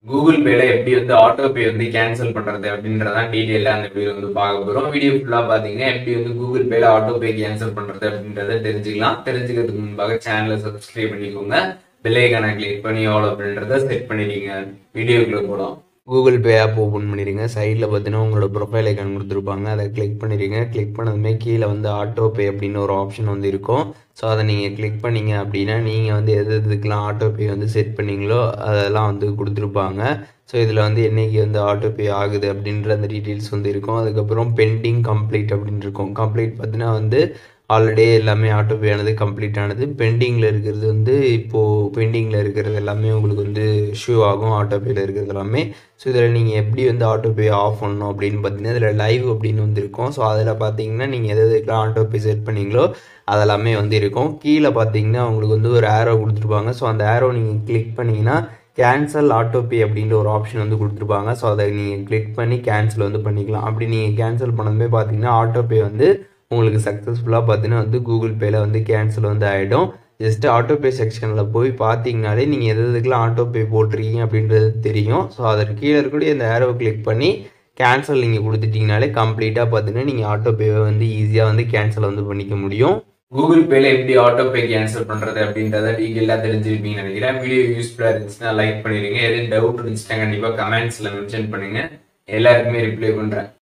Google பேல எப்படி வந்து ஆட்டோ பே வந்து கேன்சல் பண்றது அப்படின்றதான் டீடைலா அந்த வீடியோ வந்து பார்க்க போறோம் வீடியோ ஃபுல்லா பாத்தீங்கன்னா எப்படி வந்து கூகுள் பேல ஆட்டோ பே கேன்சல் பண்றது அப்படின்றத தெரிஞ்சுக்கலாம் தெரிஞ்சுக்கிறதுக்கு முன்பாக சேனலை சப்ஸ்கிரைப் பண்ணிக்கோங்க பெல் ஐக்கானை கிளிக் பண்ணி ஆல் அப்படின்றத செட் பண்ணிடுங்க வீடியோக்குள்ள போலாம் கூகுள் பே ஆப் ஓப்பன் பண்ணிடுங்க சைடில் பார்த்தீங்கன்னா உங்களோட ப்ரொஃபைல் ஐக்கான் கொடுத்துருப்பாங்க அதை கிளிக் பண்ணிடுங்க கிளிக் பண்ணதுமே கீழே வந்து ஆட்டோ பே அப்படின்னு ஒரு ஆப்ஷன் வந்து இருக்கும் ஸோ அதை நீங்கள் கிளிக் பண்ணீங்க அப்படின்னா நீங்கள் வந்து எது எதுக்கெலாம் ஆட்டோ பே வந்து செட் பண்ணீங்களோ அதெல்லாம் வந்து கொடுத்துருப்பாங்க ஸோ இதில் வந்து என்னைக்கு வந்து ஆட்டோ பே ஆகுது அப்படின்ற அந்த டீட்டெயில்ஸ் வந்து இருக்கும் அதுக்கப்புறம் பெண்டிங் கம்ப்ளீட் அப்படின்னு இருக்கும் கம்ப்ளீட் பார்த்தீங்கன்னா வந்து ஆல்ரெடி எல்லாமே ஆட்டோ பே ஆனது கம்ப்ளீட் ஆனது பெண்டிங்கில் இருக்கிறது வந்து இப்போது பெண்டிங்கில் இருக்கிறது எல்லாமே உங்களுக்கு வந்து ஷூ ஆகும் ஆட்டோ பேயில் இருக்கிறது எல்லாமே ஸோ இதில் நீங்கள் எப்படி வந்து ஆட்டோ பே ஆஃப் பண்ணணும் அப்படின்னு பார்த்தீங்கன்னா இதில் லைவ் அப்படின்னு வந்து இருக்கும் ஸோ அதில் பார்த்தீங்கன்னா நீங்கள் எது எதுக்கெலாம் ஆட்டோ பே செட் பண்ணீங்களோ அதெல்லாமே வந்து இருக்கும் கீழே பார்த்தீங்கன்னா உங்களுக்கு வந்து ஒரு ஆரோ கொடுத்துருப்பாங்க ஸோ அந்த ஆரோ நீங்கள் கிளிக் பண்ணிங்கன்னா கேன்சல் ஆட்டோ பே அப்படின்ற ஒரு ஆப்ஷன் வந்து கொடுத்துருப்பாங்க ஸோ அதை நீங்கள் கிளிக் பண்ணி கேன்சல் வந்து பண்ணிக்கலாம் அப்படி நீங்கள் கேன்சல் பண்ணதுமே பார்த்தீங்கன்னா ஆட்டோ பே வந்து உங்களுக்கு சக்ஸஸ்ஃபுல்லாக பார்த்தீங்கன்னா வந்து கூகுள் பேயில் வந்து கேன்சல் வந்து ஆகிடும் ஜஸ்ட் ஆட்டோ பே செக்ஷனில் போய் பார்த்தீங்கனாலே நீங்கள் எது எதுக்கெலாம் ஆட்டோ பே போட்டிருக்கீங்க அப்படின்றது தெரியும் ஸோ அதற்கு கீழே இருக்கக்கூடிய இந்த ஏரோவை கிளிக் பண்ணி கேன்சல் நீங்கள் கொடுத்துட்டீங்கனாலே கம்ப்ளீட்டாக பார்த்தீங்கன்னா நீங்கள் ஆட்டோ பேவை வந்து ஈஸியாக வந்து கேன்சல் வந்து பண்ணிக்க முடியும் கூகுள் பேல எப்படி ஆட்டோ பே கேன்சல் பண்றது அப்படின்றத டீடைலா தெரிஞ்சிருப்பீங்கன்னு நினைக்கிறேன் வீடியோ யூஸ்ஃபுல்லா இருந்துச்சுன்னா லைக் பண்ணிருங்க எதுவும் டவுட் இருந்துச்சுன்னா கண்டிப்பா கமெண்ட்ஸ்ல மென்ஷன் பண்ணுங்க எல்லாருக்குமே ரிப்ளை பண்றேன்